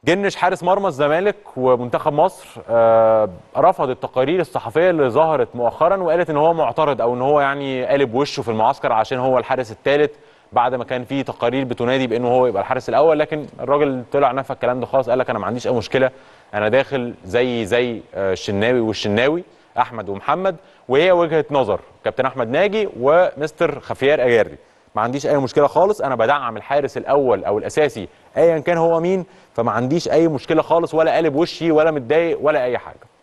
جنش حارس مرمى الزمالك ومنتخب مصر آه، رفض التقارير الصحفيه اللي ظهرت مؤخرا وقالت ان هو معترض او ان هو يعني قالب وشه في المعسكر عشان هو الحارس الثالث بعد ما كان في تقارير بتنادي بانه هو يبقى الحارس الاول لكن الراجل طلع نفى الكلام ده خالص قال لك انا ما عنديش اي مشكله انا داخل زي زي آه، الشناوي والشناوي احمد ومحمد وهي وجهه نظر كابتن احمد ناجي ومستر خفيار اجاري ما عنديش اي مشكله خالص انا بدعم الحارس الاول او الاساسي ايا كان هو مين فما عنديش اي مشكله خالص ولا قالب وشي ولا متضايق ولا اي حاجه